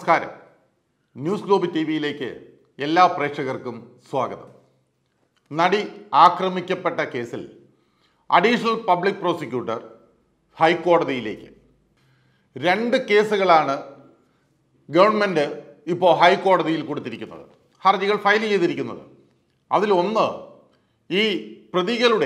നമസ്കാരം news globe T വിയിലേക്ക് എല്ലാ പ്രേക്ഷകർക്കും സ്വാഗതം നടി ആക്രമിക്കപ്പെട്ട കേസിൽ അഡീഷണൽ പബ്ലിക് പ്രോസിക്യൂട്ടർ ഹൈക്കോടതിയിലേക്ക് രണ്ട് കേസുകളാണ് ഗവൺമെൻറ് ഇപ്പോൾ ഹൈക്കോടതിയിൽ കൊടുത്തിരിക്കുന്നത് ഹർജികൾ ഫയൽ ചെയ്തിരിക്കുന്നത് അതിലൊന്ന് ഈ പ്രതികളുടെ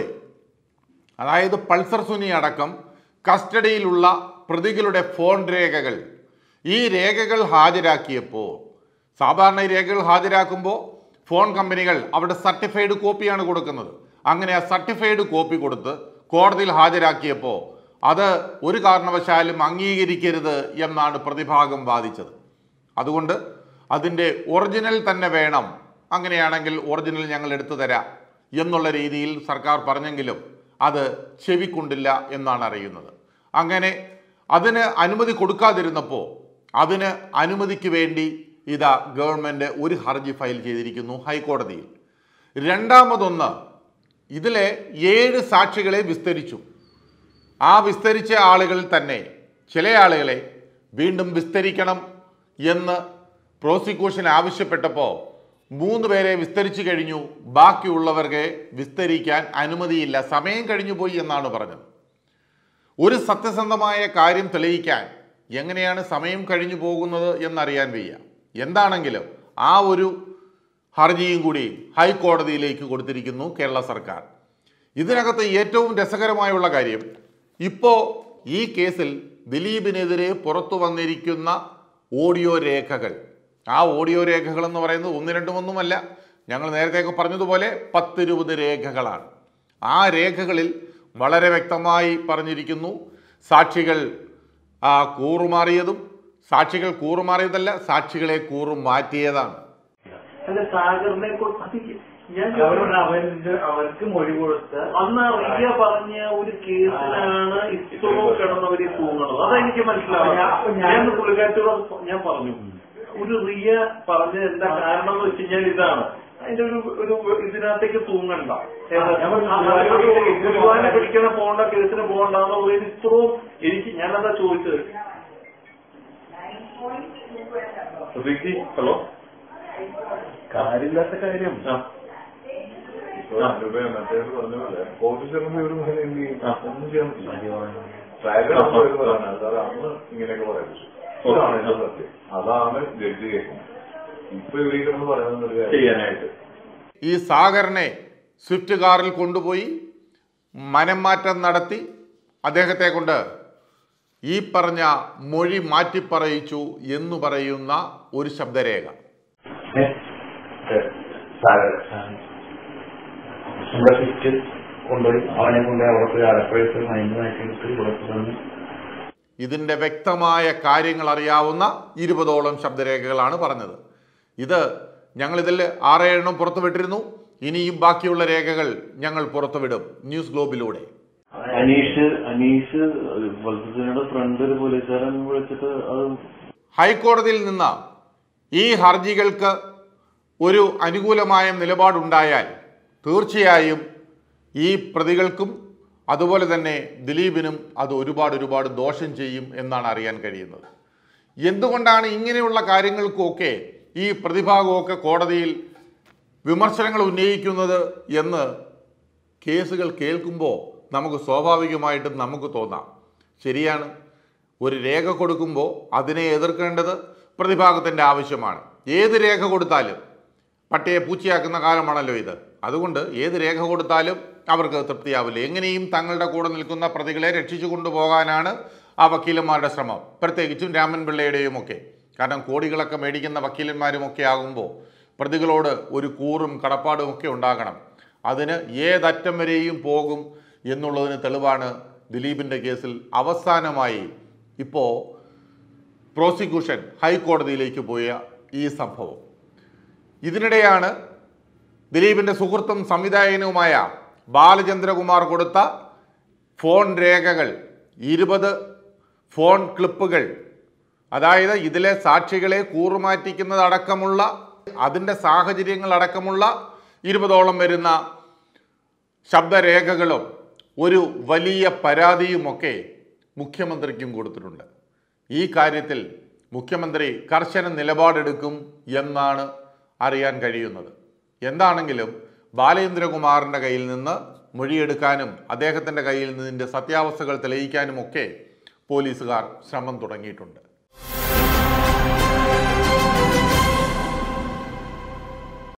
അതായത് പൾസർ സുനി അടക്കം കസ്റ്റഡിയിലുള്ള പ്രതികളുടെ ഫോൺ രേഖകൾ ഈ രേഖകൾ ഹാജരാക്കിയപ്പോൾ സാധാരണ ഈ രേഖകൾ ഹാജരാക്കുമ്പോൾ ഫോൺ കമ്പനികൾ അവിടെ സർട്ടിഫൈഡ് കോപ്പിയാണ് കൊടുക്കുന്നത് അങ്ങനെ ആ സർട്ടിഫൈഡ് കോപ്പി കൊടുത്ത് കോടതിയിൽ ഹാജരാക്കിയപ്പോൾ അത് ഒരു കാരണവശാലും അംഗീകരിക്കരുത് എന്നാണ് പ്രതിഭാഗം വാദിച്ചത് അതുകൊണ്ട് അതിൻ്റെ ഒറിജിനൽ തന്നെ വേണം അങ്ങനെയാണെങ്കിൽ ഒറിജിനൽ ഞങ്ങൾ എടുത്തു തരാം എന്നുള്ള രീതിയിൽ സർക്കാർ പറഞ്ഞെങ്കിലും അത് ചെവിക്കൊണ്ടില്ല എന്നാണ് അറിയുന്നത് അങ്ങനെ അതിന് അനുമതി കൊടുക്കാതിരുന്നപ്പോൾ അതിന് അനുമതിക്ക് വേണ്ടി ഇതാ ഗവൺമെൻറ് ഒരു ഹർജി ഫയൽ ചെയ്തിരിക്കുന്നു ഹൈക്കോടതിയിൽ രണ്ടാമതൊന്ന് ഇതിലെ ഏഴ് സാക്ഷികളെ വിസ്തരിച്ചു ആ വിസ്തരിച്ച ആളുകളിൽ തന്നെ ചില ആളുകളെ വീണ്ടും വിസ്തരിക്കണം എന്ന് പ്രോസിക്യൂഷൻ ആവശ്യപ്പെട്ടപ്പോൾ മൂന്ന് പേരെ വിസ്തരിച്ചു കഴിഞ്ഞു ബാക്കിയുള്ളവർക്ക് വിസ്തരിക്കാൻ അനുമതിയില്ല സമയം കഴിഞ്ഞു പോയി എന്നാണ് പറഞ്ഞത് ഒരു സത്യസന്ധമായ കാര്യം തെളിയിക്കാൻ എങ്ങനെയാണ് സമയം കഴിഞ്ഞു പോകുന്നത് എന്നറിയാൻ വയ്യ എന്താണെങ്കിലും ആ ഒരു ഹർജിയും കൂടി ഹൈക്കോടതിയിലേക്ക് കൊടുത്തിരിക്കുന്നു കേരള സർക്കാർ ഇതിനകത്ത് ഏറ്റവും രസകരമായുള്ള കാര്യം ഇപ്പോൾ ഈ കേസിൽ ദിലീപിനെതിരെ പുറത്തു വന്നിരിക്കുന്ന ഓഡിയോ രേഖകൾ ആ ഓഡിയോ രേഖകൾ എന്ന് പറയുന്നത് ഒന്ന് രണ്ടും ഒന്നുമല്ല ഞങ്ങൾ നേരത്തെയൊക്കെ പറഞ്ഞതുപോലെ പത്തിരുപത് രേഖകളാണ് ആ രേഖകളിൽ വളരെ വ്യക്തമായി പറഞ്ഞിരിക്കുന്നു സാക്ഷികൾ ആ, കൂറുമാറിയതും സാക്ഷികൾ കൂറുമാറിയതല്ല സാക്ഷികളെ കൂറുമാറ്റിയതാണ് അല്ല സാഗറിനെ കുറിച്ച് അത് ഞാൻ അവരോട് അവർക്ക് അവർക്ക് മൊഴി കൊടുത്ത് അന്ന് റിയ പറഞ്ഞ ഒരു കേസിലാണ് ഇത്രയും കിടന്നവര് തൂങ്ങണത് അതെനിക്ക് മനസ്സിലാവും അപ്പൊ ഞാൻ- ഞാൻ പുള്ളിക്കാറ്റോട് ഞാൻ പറഞ്ഞു ഒരു റിയ പറഞ്ഞ എന്താ കാരണം എന്ന് വെച്ച് കഴിഞ്ഞാൽ ഇതാണ് അതിന്റെ ഒരു ഒരു ഇതിനകത്തേക്ക് തൂങ്ങണ്ട ഞാൻ പറഞ്ഞു, ഗുരുവാനെ പിടിക്കണ പോകണ്ട കേസിന് പോകണ്ടെന്നുള്ളതിന് ഇത്രയും എനിക്ക് ഞാനതാ ചോദിച്ചത് റിക്കി ഹലോ കാര്യമില്ലാത്ത കാര്യം ആ മറ്റേത് പറഞ്ഞ പോലെ ഓഫീസറിന് ഒരു കാര്യം എന്ത് ചെയ്യും? ആ. ഒന്നും ചെയ്യാൻ പറ്റില്ല ട്രയലിൽ അന്ന് ഒരു പറയുന്നത് സാറേ അന്ന് ഇങ്ങനെയൊക്കെ പറയാം ഇതാണ് എന്റെ സത്യം അതാണ് ജഡ്ജി കേൾക്കുന്നത് ഇപ്പൊ ഇവിടെ കിടന്ന് പറയുന്നത് ഒരു കാര്യം ചെയ്യാനായിട്ട് ഈ സാഗറിനെ സ്വിഫ്റ്റ് കാറിൽ കൊണ്ടുപോയി മനം മാറ്റം നടത്തി അദ്ദേഹത്തെ കൊണ്ട് ഈ പറഞ്ഞ മൊഴി മാറ്റിപ്പറയിച്ചു എന്ന് പറയുന്ന ഒരു ശബ്ദരേഖ നമ്മുടെ ഫിറ്റ് കൊണ്ടുപോയി അവനെ കൊണ്ട് അവിടെ പോയി അടപ്പഴത്ത് മൈൻഡ് മാറ്റിയിട്ട് ഇവിടെ വന്ന് ഇതിൻ്റെ വ്യക്തമായ കാര്യങ്ങൾ അറിയാവുന്ന ഇരുപതോളം ശബ്ദരേഖകളാണ് പറഞ്ഞത് ഇത് ഞങ്ങളിതിൽ ആറേഴെണ്ണം പുറത്തുവിട്ടിരുന്നു ഇനിയും ബാക്കിയുള്ള രേഖകൾ ഞങ്ങൾ പുറത്തുവിടും ന്യൂസ് ഗ്ലോബിലൂടെ അനീഷ് അനീഷ് വത്സനയുടെ ഫ്രണ്ട് ഒരു പോലീസുകാരൻ വിളിച്ചിട്ട് അത് ഹൈക്കോടതിയിൽ നിന്ന് ഈ ഹർജികൾക്ക് ഒരു അനുകൂലമായ നിലപാടുണ്ടായാൽ തീർച്ചയായും ഈ പ്രതികൾക്കും അതുപോലെ തന്നെ ദിലീപിനും അത് ഒരുപാട് ഒരുപാട് ദോഷം ചെയ്യും എന്നാണ് അറിയാൻ കഴിയുന്നത് എന്തുകൊണ്ടാണ് ഇങ്ങനെയുള്ള കാര്യങ്ങൾക്കൊക്കെ ഈ പ്രതിഭാഗമൊക്കെ കോടതിയിൽ വിമർശനങ്ങൾ ഉന്നയിക്കുന്നത് എന്ന് കേസുകൾ കേൾക്കുമ്പോൾ നമുക്ക് സ്വാഭാവികമായിട്ടും നമുക്ക് തോന്നാം ശരിയാണ് ഒരു രേഖ കൊടുക്കുമ്പോൾ അതിനെ എതിർക്കേണ്ടത് പ്രതിഭാഗത്തിൻ്റെ ആവശ്യമാണ് ഏത് രേഖ കൊടുത്താലും പട്ടിയെ പൂച്ചയാക്കുന്ന കാലമാണല്ലോ ഇത് അതുകൊണ്ട് ഏത് രേഖ കൊടുത്താലും അവർക്ക് തൃപ്തിയാവില്ല എങ്ങനെയും തങ്ങളുടെ കൂടെ നിൽക്കുന്ന പ്രതികളെ രക്ഷിച്ചു കൊണ്ടുപോകാനാണ് ആ വക്കീലന്മാരുടെ ശ്രമം പ്രത്യേകിച്ചും രാമൻ പിള്ളയുടെയും ഒക്കെ കാരണം കോടികളൊക്കെ മേടിക്കുന്ന വക്കീലന്മാരും ഒക്കെ ആകുമ്പോൾ പ്രതികളോട് ഒരു കൂറും കടപ്പാടും ഒക്കെ ഉണ്ടാകണം അതിന് ഏതറ്റം വരെയും പോകും എന്നുള്ളതിന് തെളിവാണ് ദിലീപിൻ്റെ കേസിൽ അവസാനമായി ഇപ്പോൾ പ്രോസിക്യൂഷൻ ഹൈക്കോടതിയിലേക്ക് പോയ ഈ സംഭവം ഇതിനിടെയാണ് ദിലീപിൻ്റെ സുഹൃത്തും സംവിധായകനുമായ ബാലചന്ദ്രകുമാർ കൊടുത്ത ഫോൺ രേഖകൾ ഇരുപത് ഫോൺ ക്ലിപ്പുകൾ അതായത് ഇതിലെ സാക്ഷികളെ കൂറുമാറ്റിക്കുന്നതടക്കമുള്ള അതിൻ്റെ സാഹചര്യങ്ങൾ അടക്കമുള്ള ഇരുപതോളം വരുന്ന ശബ്ദരേഖകളും ഒരു വലിയ പരാതിയുമൊക്കെ മുഖ്യമന്ത്രിക്കും കൊടുത്തിട്ടുണ്ട് ഈ കാര്യത്തിൽ മുഖ്യമന്ത്രി കർശന നിലപാടെടുക്കും എന്നാണ് അറിയാൻ കഴിയുന്നത് എന്താണെങ്കിലും ബാലേന്ദ്രകുമാറിൻ്റെ കയ്യിൽ നിന്ന് മൊഴിയെടുക്കാനും അദ്ദേഹത്തിൻ്റെ കയ്യിൽ നിന്നിൻ്റെ സത്യാവസ്ഥകൾ തെളിയിക്കാനുമൊക്കെ പോലീസുകാർ ശ്രമം തുടങ്ങിയിട്ടുണ്ട്